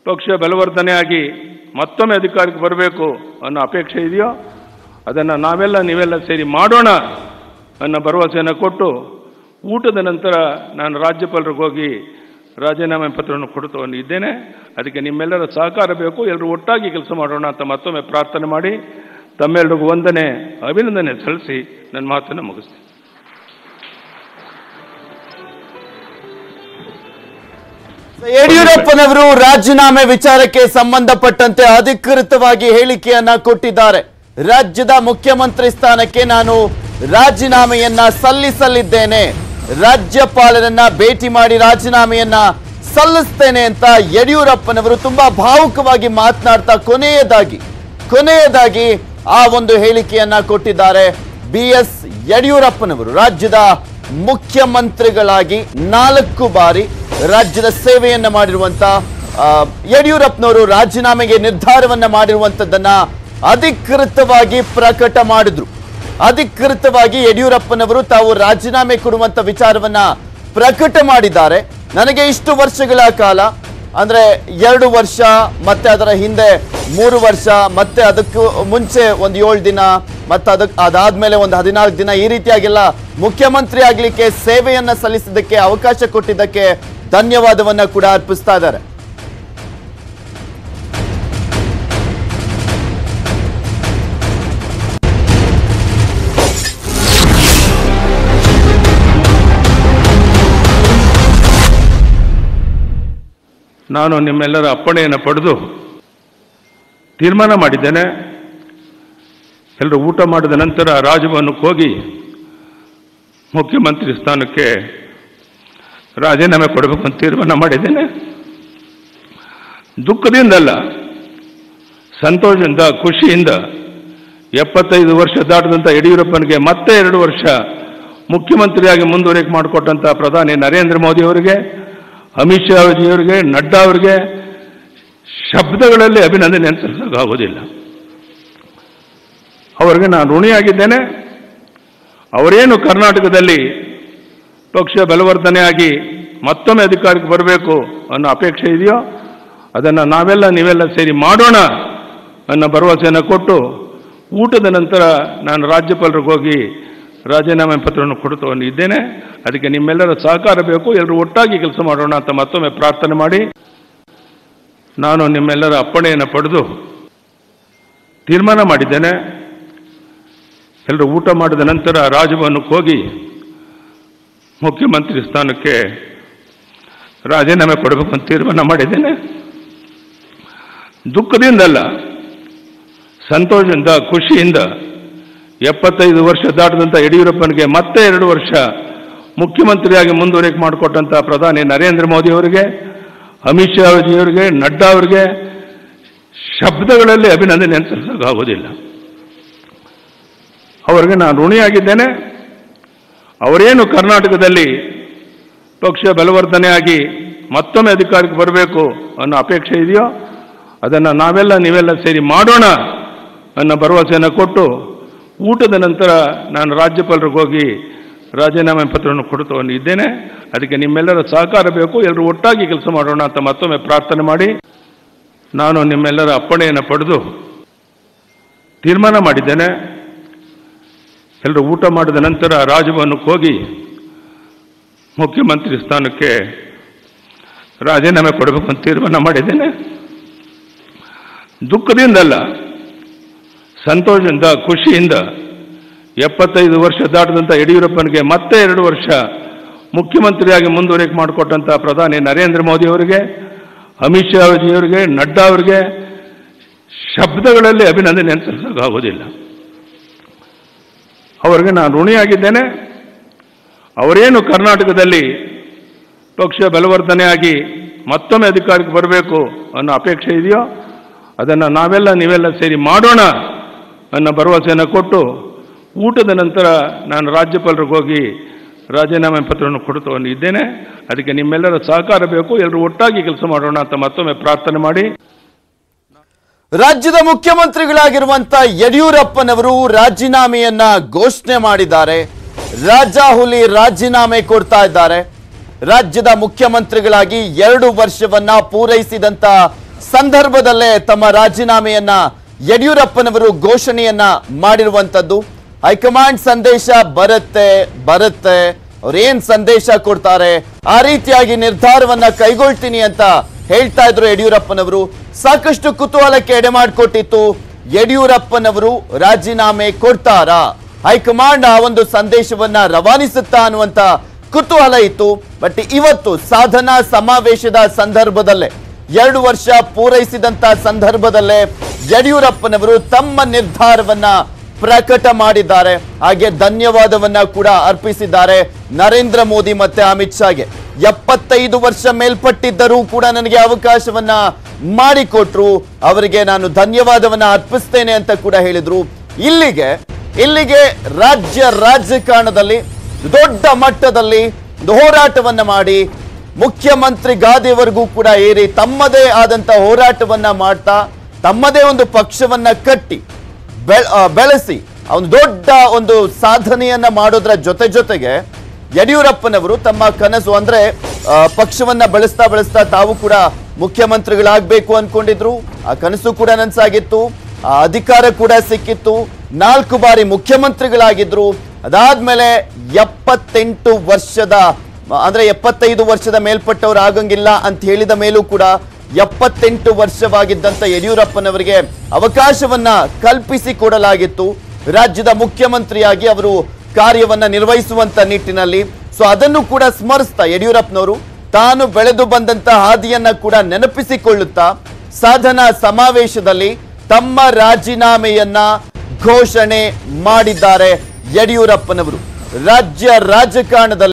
ಪಕ್ಷ ಬಲವರ್ಧನೆ ಆಗಿ ಮತ್ತೊಮ್ಮೆ ಅಧಿಕಾರಕ್ಕೆ ಬರಬೇಕು ಅನ್ನೋ ಅಪೇಕ್ಷೆ ಇದೆಯೋ ಅದನ್ನು ನಾವೆಲ್ಲ ನೀವೆಲ್ಲ ಸೇರಿ ಮಾಡೋಣ ಅನ್ನೋ ಭರವಸೆಯನ್ನು ಕೊಟ್ಟು ಊಟದ ನಂತರ ನಾನು ರಾಜ್ಯಪಾಲರಿಗೆ ಹೋಗಿ ರಾಜೀನಾಮೆ ಪತ್ರವನ್ನು ಕೊಡ್ತಾ ಇದ್ದೇನೆ ಅದಕ್ಕೆ ನಿಮ್ಮೆಲ್ಲರ ಸಹಕಾರ ಬೇಕು ಎಲ್ಲರೂ ಒಟ್ಟಾಗಿ ಕೆಲಸ ಮಾಡೋಣ ಅಂತ ಮತ್ತೊಮ್ಮೆ ಪ್ರಾರ್ಥನೆ ಮಾಡಿ ತಮ್ಮೆಲ್ಲರಿಗೂ ವಂದನೆ ಅಭಿನಂದನೆ ಸಲ್ಲಿಸಿ ನನ್ನ ಮಾತನ್ನು ಮುಗಿಸ್ತೀನಿ ಯಡಿಯೂರಪ್ಪನವರು ರಾಜೀನಾಮೆ ವಿಚಾರಕ್ಕೆ ಸಂಬಂಧಪಟ್ಟಂತೆ ಅಧಿಕೃತವಾಗಿ ಹೇಳಿಕೆಯನ್ನ ಕೊಟ್ಟಿದ್ದಾರೆ ರಾಜ್ಯದ ಮುಖ್ಯಮಂತ್ರಿ ಸ್ಥಾನಕ್ಕೆ ನಾನು ರಾಜೀನಾಮೆಯನ್ನ ಸಲ್ಲಿಸಲಿದ್ದೇನೆ ರಾಜ್ಯಪಾಲರನ್ನ ಭೇಟಿ ಮಾಡಿ ರಾಜೀನಾಮೆಯನ್ನ ಸಲ್ಲಿಸ್ತೇನೆ ಅಂತ ಯಡಿಯೂರಪ್ಪನವರು ತುಂಬಾ ಭಾವುಕವಾಗಿ ಮಾತನಾಡ್ತಾ ಕೊನೆಯದಾಗಿ ಕೊನೆಯದಾಗಿ ಆ ಒಂದು ಹೇಳಿಕೆಯನ್ನ ಕೊಟ್ಟಿದ್ದಾರೆ ಬಿ ಎಸ್ ಯಡಿಯೂರಪ್ಪನವರು ರಾಜ್ಯದ ಮುಖ್ಯಮಂತ್ರಿಗಳಾಗಿ ನಾಲ್ಕು ಬಾರಿ ರಾಜ್ಯದ ಸೇವೆಯನ್ನ ಮಾಡಿರುವಂತ ಆ, ಯಡಿಯೂರಪ್ಪನವರು ರಾಜೀನಾಮೆಗೆ ನಿರ್ಧಾರವನ್ನ ಮಾಡಿರುವಂತದ್ದನ್ನ ಅಧಿಕೃತವಾಗಿ ಪ್ರಕಟ ಮಾಡಿದ್ರು ಅಧಿಕೃತವಾಗಿ ಯಡಿಯೂರಪ್ಪನವರು ತಾವು ರಾಜೀನಾಮೆ ಕೊಡುವಂತ ವಿಚಾರವನ್ನ ಪ್ರಕಟ ಮಾಡಿದ್ದಾರೆ ನನಗೆ ಇಷ್ಟು ವರ್ಷಗಳ ಕಾಲ ಅಂದ್ರೆ ಎರಡು ವರ್ಷ ಮತ್ತೆ ಅದರ ಹಿಂದೆ ಮೂರು ವರ್ಷ ಮತ್ತೆ ಅದಕ್ಕೂ ಮುಂಚೆ ಒಂದು ಏಳು ದಿನ ಮತ್ತೆ ಅದಕ್ಕೆ ಅದಾದ್ಮೇಲೆ ಒಂದು ಹದಿನಾಲ್ಕು ದಿನ ಈ ರೀತಿಯಾಗೆಲ್ಲ ಮುಖ್ಯಮಂತ್ರಿ ಆಗ್ಲಿಕ್ಕೆ ಸೇವೆಯನ್ನ ಸಲ್ಲಿಸಿದ್ದಕ್ಕೆ ಅವಕಾಶ ಕೊಟ್ಟಿದ್ದಕ್ಕೆ ಧನ್ಯವಾದವನ್ನ ಕೂಡ ಅರ್ಪಿಸ್ತಾ ಇದ್ದಾರೆ ನಾನು ನಿಮ್ಮೆಲ್ಲರ ಅಪ್ಪಣೆಯನ್ನು ಪಡೆದು ತೀರ್ಮಾನ ಮಾಡಿದ್ದೇನೆ ಎಲ್ಲರೂ ಊಟ ಮಾಡಿದ ನಂತರ ರಾಜಭವನಕ್ಕೆ ಹೋಗಿ ಮುಖ್ಯಮಂತ್ರಿ ಸ್ಥಾನಕ್ಕೆ ರಾಜೀನಾಮೆ ಕೊಡಬೇಕು ಅಂತ ತೀರ್ಮಾನ ಮಾಡಿದ್ದೇನೆ ದುಃಖದಿಂದಲ್ಲ ಸಂತೋಷದಿಂದ ಖುಷಿಯಿಂದ ಎಪ್ಪತ್ತೈದು ವರ್ಷ ದಾಟದಂಥ ಯಡಿಯೂರಪ್ಪನಿಗೆ ಮತ್ತೆ ಎರಡು ವರ್ಷ ಮುಖ್ಯಮಂತ್ರಿಯಾಗಿ ಮುಂದುವರಿಕೆ ಮಾಡಿಕೊಟ್ಟಂಥ ಪ್ರಧಾನಿ ನರೇಂದ್ರ ಮೋದಿ ಅವರಿಗೆ ಅಮಿತ್ ಶಾ ಅವರಿಗೆ ನಡ್ಡಾ ಅವರಿಗೆ ಶಬ್ದಗಳಲ್ಲಿ ಅಭಿನಂದನೆ ಸಲ್ಲಿಸೋಕ್ಕಾಗೋದಿಲ್ಲ ಅವರಿಗೆ ನಾನು ಋಣಿಯಾಗಿದ್ದೇನೆ ಅವರೇನು ಕರ್ನಾಟಕದಲ್ಲಿ ಪಕ್ಷ ಬಲವರ್ಧನೆ ಆಗಿ ಮತ್ತೊಮ್ಮೆ ಅಧಿಕಾರಕ್ಕೆ ಬರಬೇಕು ಅನ್ನೋ ಅಪೇಕ್ಷೆ ಇದೆಯೋ ಅದನ್ನು ನಾವೆಲ್ಲ ನೀವೆಲ್ಲ ಸೇರಿ ಮಾಡೋಣ ಅನ್ನೋ ಭರವಸೆಯನ್ನು ಕೊಟ್ಟು ಊಟದ ನಂತರ ನಾನು ರಾಜ್ಯಪಾಲರಿಗೆ ಹೋಗಿ ರಾಜೀನಾಮೆ ಪತ್ರವನ್ನು ಕೊಡ್ತಾ ಇದ್ದೇನೆ ಅದಕ್ಕೆ ನಿಮ್ಮೆಲ್ಲರ ಸಹಕಾರ ಬೇಕು ಎಲ್ಲರೂ ಒಟ್ಟಾಗಿ ಕೆಲಸ ಮಾಡೋಣ ಅಂತ ಮತ್ತೊಮ್ಮೆ ಪ್ರಾರ್ಥನೆ ಮಾಡಿ ನಾನು ನಿಮ್ಮೆಲ್ಲರ ಅಪ್ಪಣೆಯನ್ನು ಪಡೆದು ತೀರ್ಮಾನ ಮಾಡಿದ್ದೇನೆ ಎಲ್ಲರೂ ಊಟ ಮಾಡಿದ ನಂತರ ರಾಜಭವನಕ್ಕೆ ಹೋಗಿ ಮುಖ್ಯಮಂತ್ರಿ ಸ್ಥಾನಕ್ಕೆ ರಾಜೀನಾಮೆ ಕೊಡಬೇಕು ಅಂತ ತೀರ್ಮಾನ ಮಾಡಿದ್ದೇನೆ ದುಃಖದಿಂದಲ್ಲ ಸಂತೋಷದಿಂದ ಖುಷಿಯಿಂದ ಎಪ್ಪತ್ತೈದು ವರ್ಷ ದಾಟದಂಥ ಯಡಿಯೂರಪ್ಪನಿಗೆ ಮತ್ತೆ ಎರಡು ವರ್ಷ ಮುಖ್ಯಮಂತ್ರಿಯಾಗಿ ಮುಂದುವರಿಕೆ ಮಾಡಿಕೊಟ್ಟಂಥ ಪ್ರಧಾನಿ ನರೇಂದ್ರ ಮೋದಿ ಅವರಿಗೆ ಅಮಿತ್ ಶಾ ಅವರಿಗೆ ನಡ್ಡಾ ಅವರಿಗೆ ಶಬ್ದಗಳಲ್ಲಿ ಅಭಿನಂದನೆ ಸಲ್ಲಿಸೋಕ್ಕಾಗೋದಿಲ್ಲ ಅವರಿಗೆ ನಾನು ಋಣಿಯಾಗಿದ್ದೇನೆ ಅವರೇನು ಕರ್ನಾಟಕದಲ್ಲಿ ಪಕ್ಷ ಬಲವರ್ಧನೆ ಆಗಿ ಮತ್ತೊಮ್ಮೆ ಅಧಿಕಾರಕ್ಕೆ ಬರಬೇಕು ಅನ್ನೋ ಅಪೇಕ್ಷೆ ಇದೆಯೋ ಅದನ್ನು ನಾವೆಲ್ಲ ನೀವೆಲ್ಲ ಸೇರಿ ಮಾಡೋಣ ಅನ್ನೋ ಭರವಸೆಯನ್ನು ಕೊಟ್ಟು ಊಟದ ನಂತರ ನಾನು ರಾಜ್ಯಪಾಲರಿಗೆ ಹೋಗಿ ರಾಜೀನಾಮೆ ಪತ್ರವನ್ನು ಕೊಡ್ತಾ ಇದ್ದೇನೆ ಅದಕ್ಕೆ ನಿಮ್ಮೆಲ್ಲರ ಸಹಕಾರ ಬೇಕು ಎಲ್ಲರೂ ಒಟ್ಟಾಗಿ ಕೆಲಸ ಮಾಡೋಣ ಅಂತ ಮತ್ತೊಮ್ಮೆ ಪ್ರಾರ್ಥನೆ ಮಾಡಿ ನಾನು ನಿಮ್ಮೆಲ್ಲರ ಅಪ್ಪಣೆಯನ್ನು ಪಡೆದು ತೀರ್ಮಾನ ಮಾಡಿದ್ದೇನೆ ಎಲ್ಲರೂ ಊಟ ಮಾಡಿದ ನಂತರ ರಾಜಭವನಕ್ಕೆ ಹೋಗಿ ಮುಖ್ಯಮಂತ್ರಿ ಸ್ಥಾನಕ್ಕೆ ರಾಜೀನಾಮೆ ಕೊಡಬೇಕು ಅಂತ ತೀರ್ಮಾನ ಮಾಡಿದ್ದೇನೆ ದುಃಖದಿಂದಲ್ಲ ಸಂತೋಷದಿಂದ ಖುಷಿಯಿಂದ ಎಪ್ಪತ್ತೈದು ವರ್ಷ ದಾಟದಂಥ ಯಡಿಯೂರಪ್ಪನಿಗೆ ಮತ್ತೆ ಎರಡು ವರ್ಷ ಮುಖ್ಯಮಂತ್ರಿಯಾಗಿ ಮುಂದುವರಿಕೆ ಮಾಡಿಕೊಟ್ಟಂಥ ಪ್ರಧಾನಿ ನರೇಂದ್ರ ಮೋದಿ ಅವರಿಗೆ ಅಮಿತ್ ಶಾ ಅವರಿಗೆ ನಡ್ಡಾ ಅವರಿಗೆ ಶಬ್ದಗಳಲ್ಲಿ ಅಭಿನಂದನೆ ಸಲ್ಲಿಸೋಕ್ಕಾಗೋದಿಲ್ಲ ಅವರಿಗೆ ನಾನು ಋಣಿಯಾಗಿದ್ದೇನೆ ಅವರೇನು ಕರ್ನಾಟಕದಲ್ಲಿ ಪಕ್ಷ ಬಲವರ್ಧನೆ ಆಗಿ ಮತ್ತೊಮ್ಮೆ ಅಧಿಕಾರಕ್ಕೆ ಬರಬೇಕು ಅನ್ನೋ ಅಪೇಕ್ಷೆ ಇದೆಯೋ ಅದನ್ನು ನಾವೆಲ್ಲ ನೀವೆಲ್ಲ ಸೇರಿ ಮಾಡೋಣ ಅನ್ನೋ ಭರವಸೆಯನ್ನು ಕೊಟ್ಟು ಊಟದ ನಂತರ ನಾನು ರಾಜ್ಯಪಾಲರಿಗೆ ಹೋಗಿ ರಾಜೀನಾಮೆ ಪತ್ರವನ್ನು ಕೊಡ್ತಾ ಇದ್ದೇನೆ ಅದಕ್ಕೆ ನಿಮ್ಮೆಲ್ಲರ ಸಹಕಾರ ಬೇಕು ಎಲ್ಲರೂ ಒಟ್ಟಾಗಿ ಕೆಲಸ ಮಾಡೋಣ ಅಂತ ಮತ್ತೊಮ್ಮೆ ಪ್ರಾರ್ಥನೆ ಮಾಡಿ ರಾಜ್ಯದ ಮುಖ್ಯಮಂತ್ರಿಗಳಾಗಿರುವಂತ ಯಡಿಯೂರಪ್ಪನವರು ರಾಜೀನಾಮೆಯನ್ನ ಘೋಷಣೆ ಮಾಡಿದ್ದಾರೆ ರಾಜಾಹುಲಿ ರಾಜೀನಾಮೆ ಕೊಡ್ತಾ ಇದ್ದಾರೆ ರಾಜ್ಯದ ಮುಖ್ಯಮಂತ್ರಿಗಳಾಗಿ ಎರಡು ವರ್ಷವನ್ನ ಪೂರೈಸಿದಂತ ಸಂದರ್ಭದಲ್ಲೇ ತಮ್ಮ ರಾಜೀನಾಮೆಯನ್ನ ಯಡಿಯೂರಪ್ಪನವರು ಘೋಷಣೆಯನ್ನ ಮಾಡಿರುವಂತದ್ದು ಹೈಕಮಾಂಡ್ ಸಂದೇಶ ಬರುತ್ತೆ ಬರುತ್ತೆ ಅವ್ರೇನ್ ಸಂದೇಶ ಕೊಡ್ತಾರೆ ಆ ರೀತಿಯಾಗಿ ನಿರ್ಧಾರವನ್ನ ಕೈಗೊಳ್ತೀನಿ ಅಂತ ಹೇಳ್ತಾ ಇದ್ರು ಯಡಿಯೂರಪ್ಪನವರು ಸಾಕಷ್ಟು ಕುತೂಹಲಕ್ಕೆ ಎಡೆ ಮಾಡಿಕೊಟ್ಟಿತ್ತು ಯಡಿಯೂರಪ್ಪನವರು ರಾಜೀನಾಮೆ ಕೊಡ್ತಾರಾ ಹೈಕಮಾಂಡ್ ಆ ಒಂದು ಸಂದೇಶವನ್ನ ರವಾನಿಸುತ್ತಾ ಅನ್ನುವಂತ ಕುತೂಹಲ ಇತ್ತು ಬಟ್ ಇವತ್ತು ಸಾಧನಾ ಸಮಾವೇಶದ ಸಂದರ್ಭದಲ್ಲೇ ಎರಡು ವರ್ಷ ಪೂರೈಸಿದಂತ ಸಂದರ್ಭದಲ್ಲೇ ಯಡಿಯೂರಪ್ಪನವರು ತಮ್ಮ ನಿರ್ಧಾರವನ್ನ ಪ್ರಕಟ ಮಾಡಿದ್ದಾರೆ ಹಾಗೆ ಧನ್ಯವಾದವನ್ನ ಕೂಡ ಅರ್ಪಿಸಿದ್ದಾರೆ ನರೇಂದ್ರ ಮೋದಿ ಮತ್ತೆ ಅಮಿತ್ ಶಾಗೆ ಎಪ್ಪತ್ತೈದು ವರ್ಷ ಮೇಲ್ಪಟ್ಟಿದ್ದರೂ ಕೂಡ ನನಗೆ ಅವಕಾಶವನ್ನ ಮಾಡಿಕೊಟ್ರು ಅವರಿಗೆ ನಾನು ಧನ್ಯವಾದವನ್ನ ಅರ್ಪಿಸ್ತೇನೆ ಅಂತ ಕೂಡ ಹೇಳಿದ್ರು ಇಲ್ಲಿಗೆ ಇಲ್ಲಿಗೆ ರಾಜ್ಯ ರಾಜಕಾರಣದಲ್ಲಿ ದೊಡ್ಡ ಮಟ್ಟದಲ್ಲಿ ಒಂದು ಹೋರಾಟವನ್ನ ಮಾಡಿ ಮುಖ್ಯಮಂತ್ರಿ ಗಾದಿವರೆಗೂ ಕೂಡ ಏರಿ ತಮ್ಮದೇ ಆದಂತ ಹೋರಾಟವನ್ನ ಮಾಡ್ತಾ ತಮ್ಮದೇ ಒಂದು ಪಕ್ಷವನ್ನ ಕಟ್ಟಿ ಬೆಳ್- ಆ, ಬೆಳೆಸಿ ಆ ಒಂದು ದೊಡ್ಡ ಒಂದು ಸಾಧನೆಯನ್ನ ಮಾಡೋದ್ರ ಜೊತೆ ಜೊತೆಗೆ ಯಡಿಯೂರಪ್ಪನವರು ತಮ್ಮ ಕನಸು ಅಂದ್ರೆ ಆ, ಪಕ್ಷವನ್ನ ಬೆಳೆಸ್ತಾ ಬೆಳೆಸ್ತಾ ತಾವು ಕೂಡ ಮುಖ್ಯಮಂತ್ರಿಗಳಾಗಬೇಕು ಅನ್ಕೊಂಡಿದ್ರು ಆ ಕನಸು ಕೂಡ ನನ್ಸಾಗಿತ್ತು ಆ ಅಧಿಕಾರ ಕೂಡ ಸಿಕ್ಕಿತ್ತು ನಾಲ್ಕು ಬಾರಿ ಮುಖ್ಯಮಂತ್ರಿಗಳಾಗಿದ್ರು ಅದಾದ್ಮೇಲೆ ಎಪ್ಪತ್ತೆಂಟು ವರ್ಷದ ಅಂದ್ರೆ ಎಪ್ಪತ್ತೈದು ವರ್ಷದ ಮೇಲ್ಪಟ್ಟವ್ರು ಆಗಂಗಿಲ್ಲ ಅಂತ ಹೇಳಿದ ಮೇಲೂ ಕೂಡ ಎಪ್ಪತ್ತೆಂಟು ವರ್ಷವಾಗಿದ್ದಂತ ಯಡಿಯೂರಪ್ಪನವರಿಗೆ ಅವಕಾಶವನ್ನ ಕಲ್ಪಿಸಿ ಕೊಡಲಾಗಿತ್ತು ರಾಜ್ಯದ ಮುಖ್ಯಮಂತ್ರಿಯಾಗಿ ಅವರು ಕಾರ್ಯವನ್ನ ನಿರ್ವಹಿಸುವಂತ ನಿಟ್ಟಿನಲ್ಲಿ ಸೊ ಅದನ್ನು ಕೂಡ ಸ್ಮರಿಸ್ತಾ ಯಡಿಯೂರಪ್ಪನವರು ತಾನು ಬೆಳೆದು ಬಂದಂತ ಹಾದಿಯನ್ನ ಕೂಡ ನೆನಪಿಸಿಕೊಳ್ಳುತ್ತಾ ಸಾಧನಾ ಸಮಾವೇಶದಲ್ಲಿ ತಮ್ಮ ರಾಜೀನಾಮೆಯನ್ನ ಘೋಷಣೆ ಮಾಡಿದ್ದಾರೆ ಯಡಿಯೂರಪ್ಪನವರು ರಾಜ್ಯ ರಾಜಕಾರಣದಲ್ಲಿ